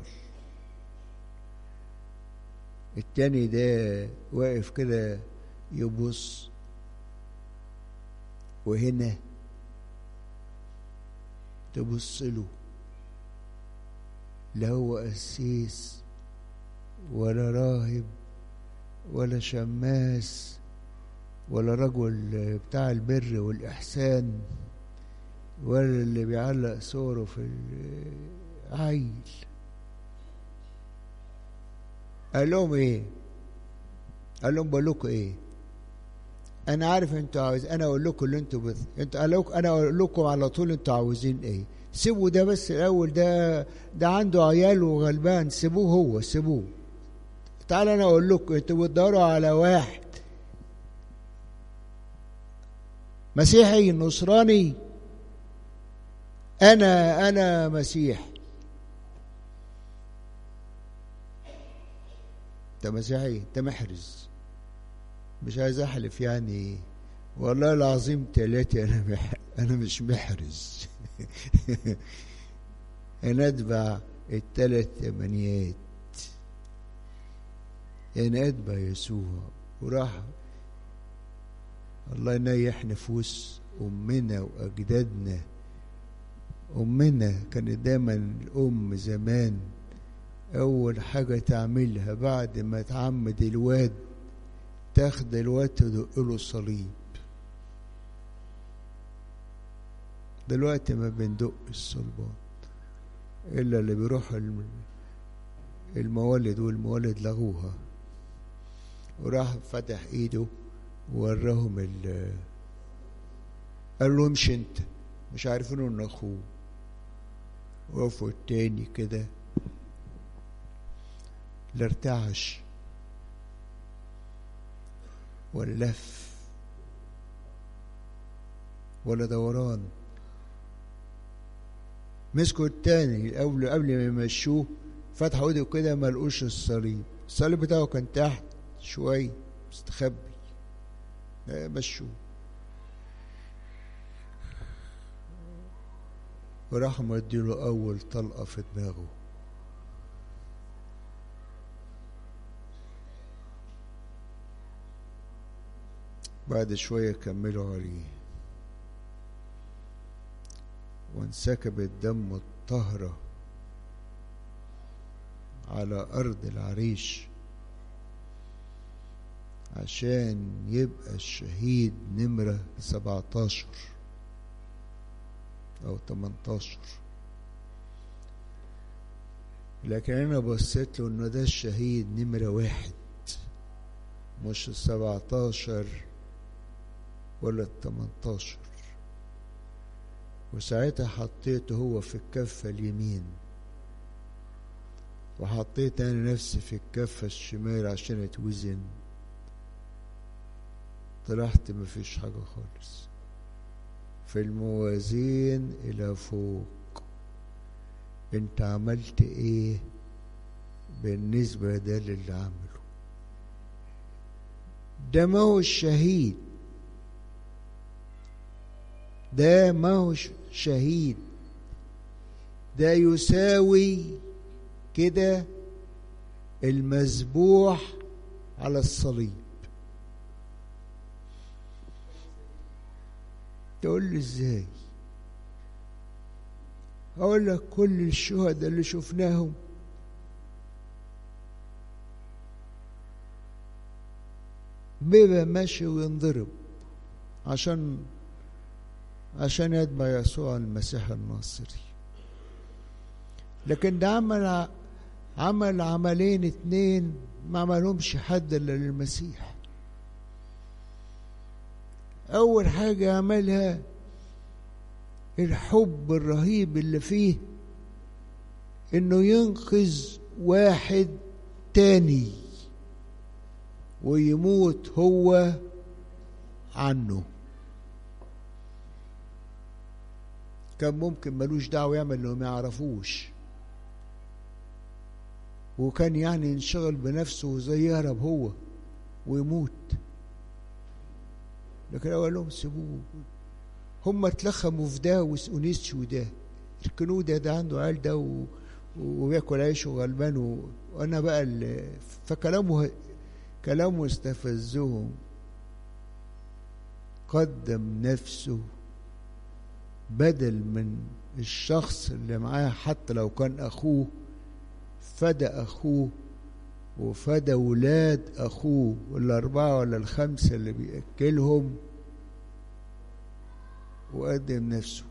التاني ده واقف كده يبص وهنا تبص له لا هو قسيس ولا راهب ولا شماس ولا رجل بتاع البر والإحسان ولا اللي بيعلق صوره في العيل قال لهم ايه قال لهم بقول لكم ايه انا عارف انتوا عاوز انا اقول لكم اللي انتوا بث... انتوا قال لكم انا اقول لكم على طول انتوا عاوزين ايه سيبوا ده بس الاول ده ده عنده عيال وغلبان سيبوه هو سيبوه تعال انا اقول لكم انتوا بتدوروا على واحد مسيحي نصراني انا انا مسيح انت مسيحي انت محرز مش عايز احلف يعني والله العظيم تلاتي انا مح... انا مش محرز انا اتبع التلات تمانيات انا اتبع يسوع وراح الله ينيح نفوس امنا واجدادنا امنا كانت دايما الام زمان اول حاجه تعملها بعد ما تعمد الواد تاخد الواد تدق له الصليب دلوقتي ما بندق الصلبان الا اللي بيروح الموالد والموالد لغوها وراح فتح ايده ووراهم ال قال له امشي انت مش عارفين انه اخوه وقفوا التاني كده لا ارتعش ولا لف ولا دوران مسكوا التاني قبل قبل ما يمشوه فتحوا ايده كده ما لقوش الصليب الصليب بتاعه كان تحت شويه مستخبي مشوه وراحوا مديله اول طلقه في دماغه بعد شويه كملوا عليه وانسكب الدم الطهرة على أرض العريش عشان يبقى الشهيد نمرة سبعتاشر أو تمنتاشر لكن أنا بصيت له إنه ده الشهيد نمرة واحد مش السبعتاشر ولا التمنتاشر وساعتها حطيته هو في الكفة اليمين وحطيت أنا نفسي في الكفة الشمال عشان أتوزن طلعت مفيش حاجة خالص في الموازين إلى فوق انت عملت ايه بالنسبة ده للي عمله ده ما هو الشهيد ده ما هو شهيد ده يساوي كده المذبوح على الصليب تقول لي ازاي اقول لك كل الشهداء اللي شفناهم بيبقى ماشي وينضرب عشان عشان يتبع يسوع المسيح الناصري لكن ده عمل عمل عملين اتنين ما عملهمش حد الا للمسيح اول حاجه عملها الحب الرهيب اللي فيه انه ينقذ واحد تاني ويموت هو عنه كان ممكن ملوش دعوه يعمل انه ما يعرفوش وكان يعني ينشغل بنفسه وزي يهرب هو ويموت لكن قال لهم سيبوه هم اتلخموا في ده ونسيوا ده الكنود ده, ده عنده عيال ده و... وبياكل عيش وغلبان و... وانا بقى اللي فكلامه كلامه استفزهم قدم نفسه بدل من الشخص اللي معاه حتى لو كان اخوه فدى اخوه وفدى ولاد اخوه الاربعه ولا الخمسه اللي بياكلهم وقدم نفسه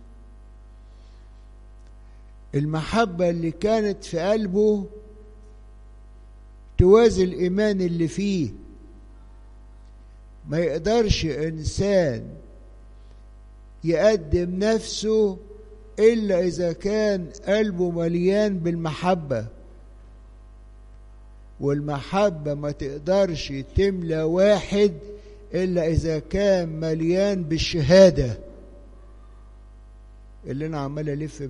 المحبه اللي كانت في قلبه توازي الايمان اللي فيه ما يقدرش انسان يقدم نفسه الا اذا كان قلبه مليان بالمحبه والمحبه ما تقدرش تملى واحد الا اذا كان مليان بالشهاده اللي انا عمال الف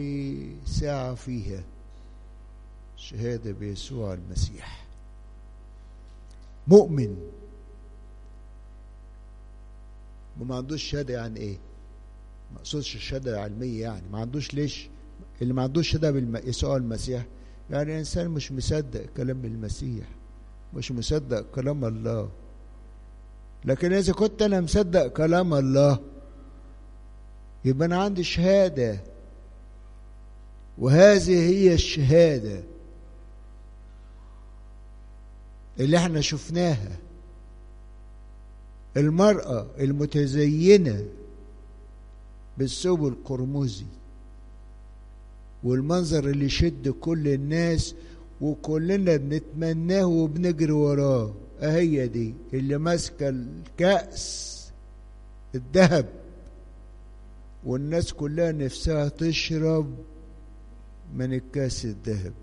بقالي ساعه فيها شهاده بيسوع المسيح مؤمن وما عندوش شهادة يعني ايه ما اقصدش الشهادة العلمية يعني ما عندوش ليش اللي ما عندوش شهادة بيسوع المسيح يعني انسان مش مصدق كلام المسيح مش مصدق كلام الله لكن اذا كنت انا مصدق كلام الله يبقى انا عندي شهاده وهذه هي الشهاده اللي احنا شفناها المراه المتزينه بالثوب القرمزي والمنظر اللي يشد كل الناس وكلنا بنتمناه وبنجري وراه اهي دي اللي ماسكه الكأس الذهب والناس كلها نفسها تشرب من الكاس الذهب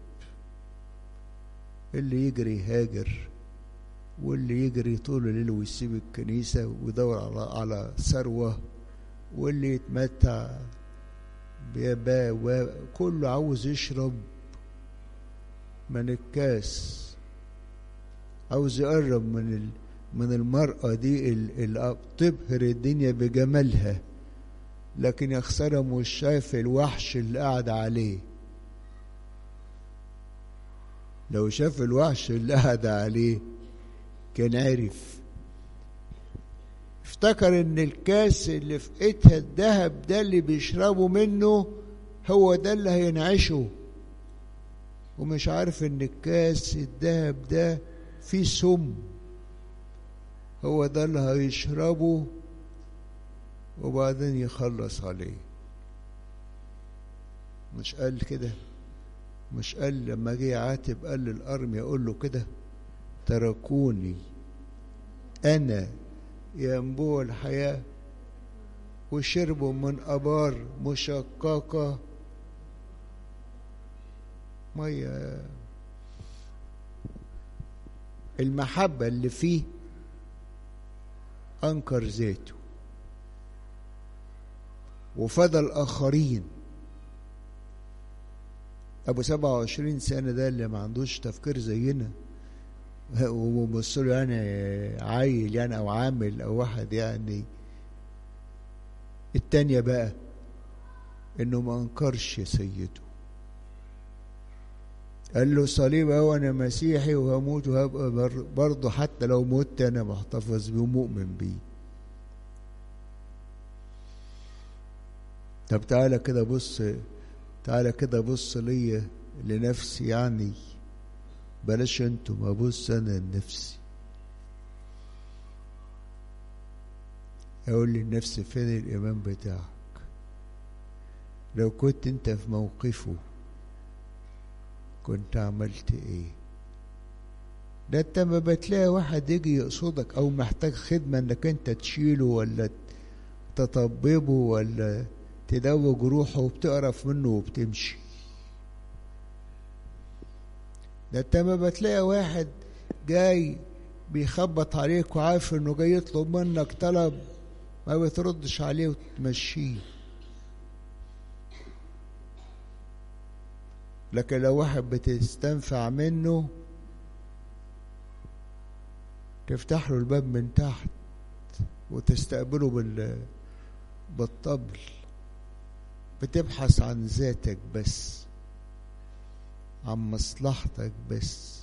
اللي يجري يهاجر واللي يجري طول الليل ويسيب الكنيسة ويدور على على ثروة واللي يتمتع كله عاوز يشرب من الكاس عاوز يقرب من ال... من المرأة دي اللي تبهر الدنيا بجمالها لكن يا خسارة مش شايف الوحش اللي قاعد عليه لو شاف الوحش اللي قاعد عليه كان عرف افتكر ان الكاس اللي في ايدها الذهب ده اللي بيشربوا منه هو ده اللي هينعشه ومش عارف ان الكاس الذهب ده فيه سم هو ده اللي هيشربه وبعدين يخلص عليه مش قال كده مش قال لما جه يعاتب قال للأرم يقول له كده تركوني أنا ينبوع الحياة وشربوا من أبار مشققة مية المحبة اللي فيه أنكر ذاته وفضل آخرين أبو سبعة وعشرين سنة ده اللي ما عندوش تفكير زينا وبص له يعني عيل يعني أو عامل أو واحد يعني التانية بقى إنه ما أنكرش سيده قال له صليب هو أنا مسيحي وهموت وهبقى برضه حتى لو مت أنا محتفظ بيه ومؤمن بيه طب تعالى كده بص تعالى كده بص ليا لنفسي يعني بلاش انتم ابص انا لنفسي اقول لنفسي فين الايمان بتاعك لو كنت انت في موقفه كنت عملت ايه ده انت ما بتلاقي واحد يجي يقصدك او محتاج خدمة انك انت تشيله ولا تطببه ولا تدوي جروحه وبتقرف منه وبتمشي ده انت ما بتلاقي واحد جاي بيخبط عليك وعارف انه جاي يطلب منك طلب ما بتردش عليه وتمشيه لكن لو واحد بتستنفع منه تفتح له الباب من تحت وتستقبله بال بالطبل بتبحث عن ذاتك بس عن مصلحتك بس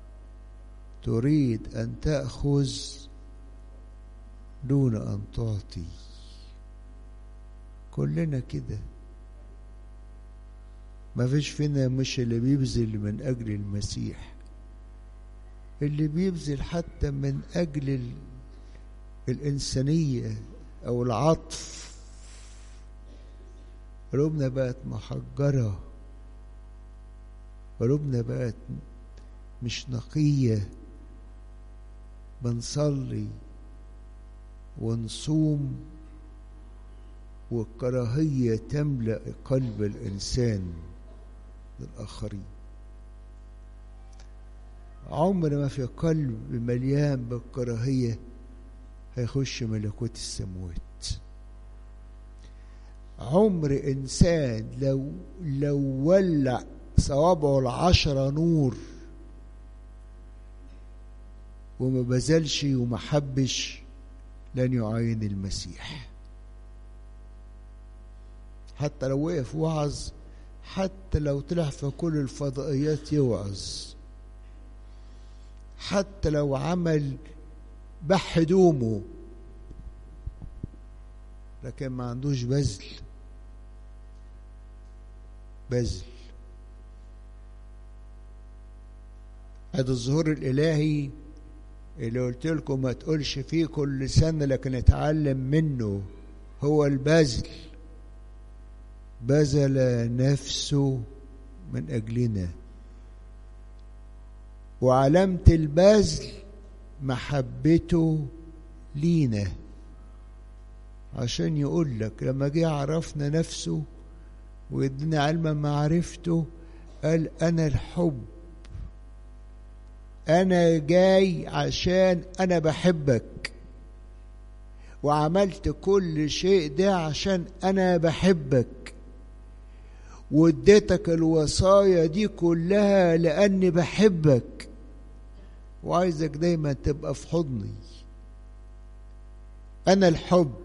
تريد ان تاخذ دون ان تعطي كلنا كده ما فيش فينا مش اللي بيبذل من اجل المسيح اللي بيبذل حتى من اجل ال... الانسانيه او العطف قلوبنا بقت محجرة قلوبنا بقت مش نقية بنصلي ونصوم والكراهية تملأ قلب الإنسان للآخرين عمر ما في قلب مليان بالكراهية هيخش ملكوت السموات عمر انسان لو لو ولع صوابعه العشرة نور وما بذلش وما حبش لن يعاين المسيح حتى لو وقف وعظ حتى لو طلع في كل الفضائيات يوعظ حتى لو عمل بح هدومه لكن ما عندوش بذل بذل هذا الظهور الإلهي اللي قلت لكم ما تقولش فيه كل سنة لكن اتعلم منه هو البذل بذل نفسه من أجلنا وعلامة البذل محبته لينا عشان يقول لك لما جه عرفنا نفسه ويدينا علم معرفته قال أنا الحب أنا جاي عشان أنا بحبك وعملت كل شيء ده عشان أنا بحبك واديتك الوصايا دي كلها لأني بحبك وعايزك دايما تبقى في حضني أنا الحب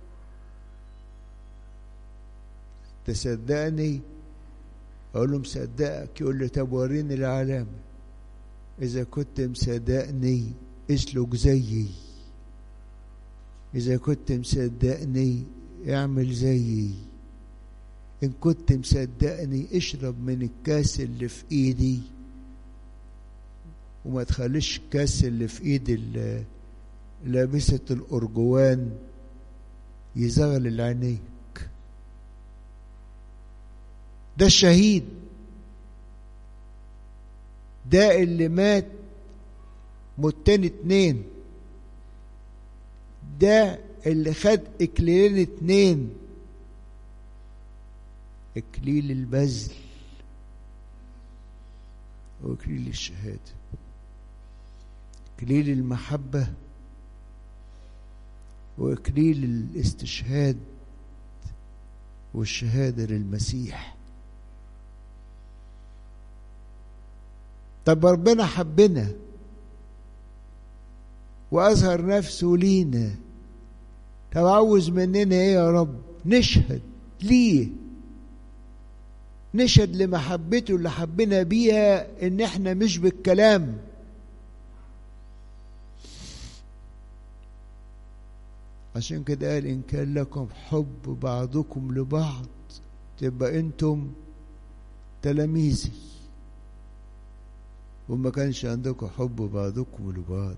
تصدقني أقول له مصدقك يقول لي طب وريني العلامة إذا كنت مصدقني اسلك زيي إذا كنت مصدقني اعمل زيي إن كنت مصدقني اشرب من الكاس اللي في إيدي وما تخليش الكاس اللي في إيد لابسة الأرجوان يزغلل عينيك ده الشهيد ده اللي مات موتين اتنين ده اللي خد اكليلين اتنين اكليل البذل واكليل الشهاده اكليل المحبه واكليل الاستشهاد والشهاده للمسيح طب ربنا حبنا واظهر نفسه لينا طب عاوز مننا ايه يا رب نشهد ليه نشهد لمحبته اللي حبنا بيها ان احنا مش بالكلام عشان كده قال ان كان لكم حب بعضكم لبعض تبقى انتم تلاميذي وما كانش عندكم حب بعضكم لبعض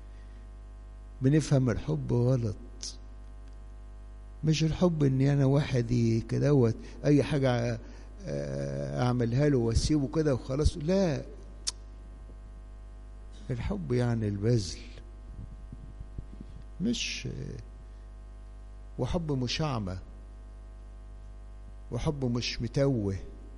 بنفهم الحب غلط مش الحب اني انا واحد كدوت اي حاجه اعملها له واسيبه كده وخلاص لا الحب يعني البذل مش وحب مشعمة وحب مش متوه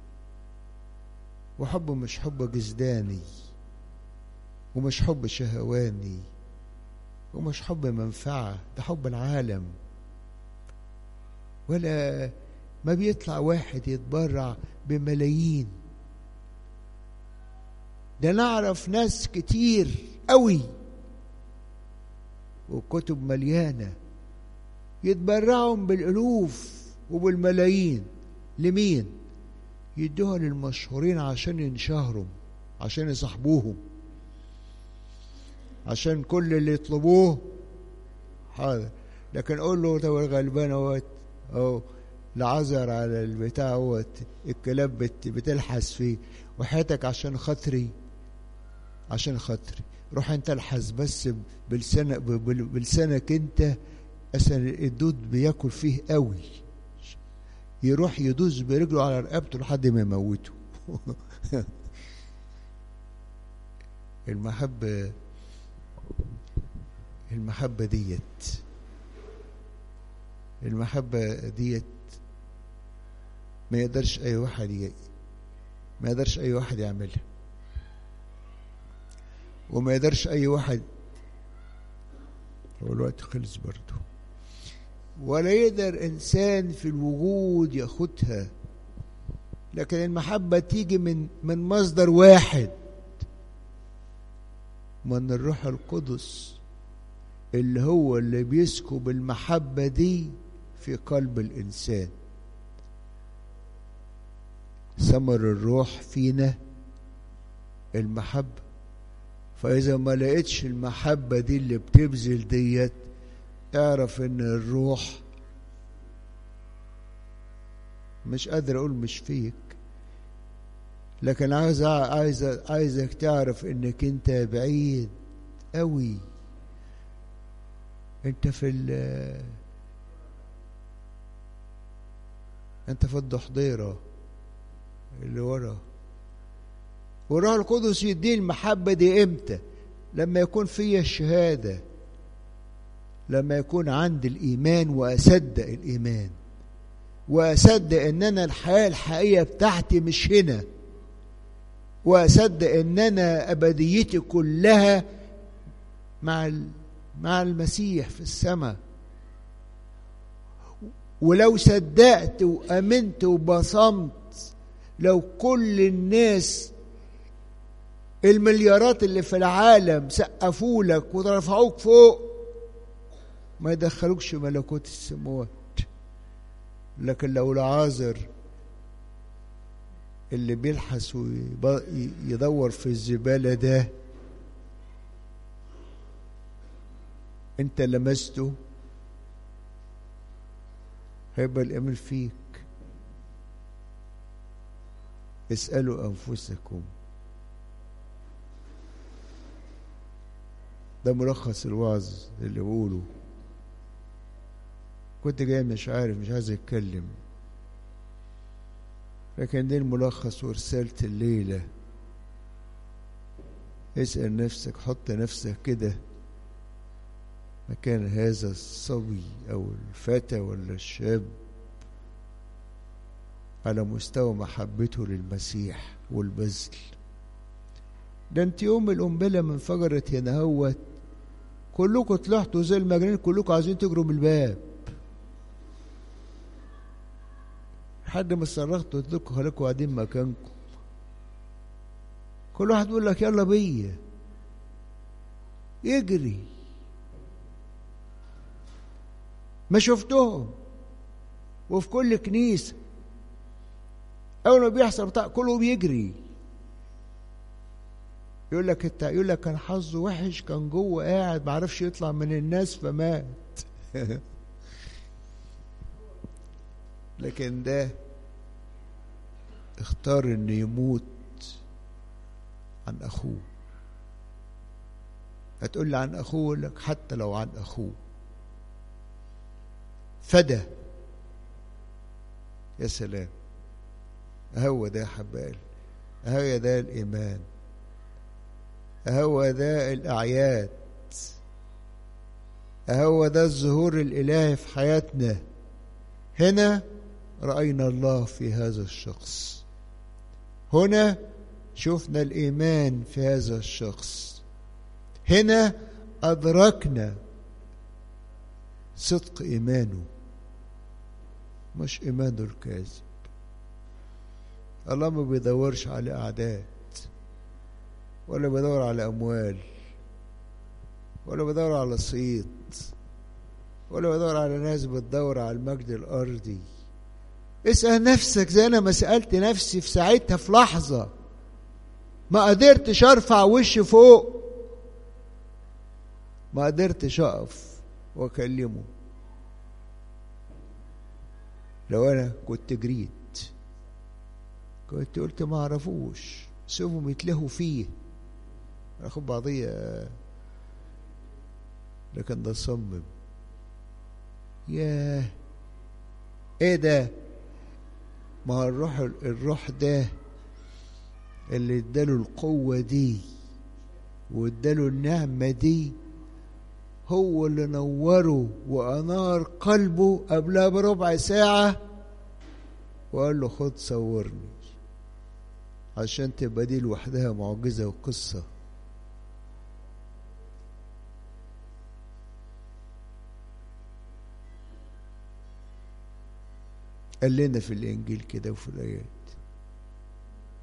وحب مش حب جزداني ومش حب شهواني ومش حب منفعة ده حب العالم ولا ما بيطلع واحد يتبرع بملايين ده نعرف ناس كتير قوي وكتب مليانة يتبرعهم بالألوف وبالملايين لمين يدوها للمشهورين عشان ينشهروا عشان يصاحبوهم عشان كل اللي يطلبوه حاضر لكن قول له طب الغلبان اهوت اهو العذر على البتاع اهوت الكلاب بت بتلحس فيه وحياتك عشان خاطري عشان خاطري روح انت الحس بس بلسانك بلسانك انت اصلا الدود بياكل فيه قوي يروح يدوس برجله على رقبته لحد ما يموته المحبة المحبة ديت المحبة ديت ما يقدرش أي واحد ي... ما يقدرش أي واحد يعملها وما يقدرش أي واحد هو الوقت خلص برضه ولا يقدر إنسان في الوجود ياخدها لكن المحبة تيجي من من مصدر واحد من الروح القدس اللي هو اللي بيسكب المحبة دي في قلب الإنسان ثمر الروح فينا المحبة فإذا ما لقيتش المحبة دي اللي بتبذل ديت اعرف إن الروح مش قادر أقول مش فيك لكن عايز عايز عايزك تعرف إنك أنت بعيد أوي أنت في ال أنت في الضحضيرة اللي ورا والروح القدس يديني المحبة دي امتى لما يكون فيا الشهادة لما يكون عندي الإيمان وأصدق الإيمان وأصدق إن أنا الحياة الحقيقية بتاعتي مش هنا وأصدق إن أنا أبديتي كلها مع مع المسيح في السماء ولو صدقت وأمنت وبصمت لو كل الناس المليارات اللي في العالم سقفوا لك ورفعوك فوق ما يدخلوكش ملكوت السماوات لكن لو العازر اللي بيلحس ويدور في الزبالة ده انت لمسته هيبقى الامل فيك اسألوا أنفسكم ده ملخص الوعظ اللي بقوله كنت جاي مش عارف مش عايز اتكلم لكن دي الملخص ورسالة الليلة اسأل نفسك حط نفسك كده مكان هذا الصبي أو الفتى ولا الشاب على مستوى محبته للمسيح والبذل ده انت يوم القنبله من انفجرت هنا هوت كلكم طلعتوا زي المجانين كلكم عايزين تجروا من الباب لحد ما صرخت قلت لكم خليكم قاعدين مكانكم كل واحد يقول لك يلا بيا يجري ما شفتهم وفي كل كنيسه اول ما بيحصل بتاع كله بيجري يقول لك انت يقول لك كان حظه وحش كان جوه قاعد ما عرفش يطلع من الناس فمات لكن ده اختار انه يموت عن اخوه هتقول لي عن اخوه لك حتى لو عن اخوه فدى يا سلام هو ده يا حبايبي هو ده الإيمان هو ده الأعياد هو ده الظهور الإلهي في حياتنا هنا رأينا الله في هذا الشخص هنا شفنا الإيمان في هذا الشخص هنا أدركنا صدق إيمانه مش إيمانه الكاذب الله ما بيدورش على أعداد ولا بيدور على أموال ولا بيدور على صيت ولا بيدور على ناس بتدور على المجد الأرضي اسأل نفسك زي أنا ما سألت نفسي في ساعتها في لحظة ما قدرتش أرفع وشي فوق ما قدرتش أقف وأكلمه لو أنا كنت جريت كنت قلت ما اعرفوش سيبهم يتلهوا فيه اخد بعضية لكن ده صمم ياه ايه ده ما هو الروح الروح ده اللي اداله القوة دي واداله النعمة دي هو اللي نوره وأنار قلبه قبلها بربع ساعة وقال له خد صورني عشان تبقى دي لوحدها معجزة وقصة قال لنا في الإنجيل كده وفي الآيات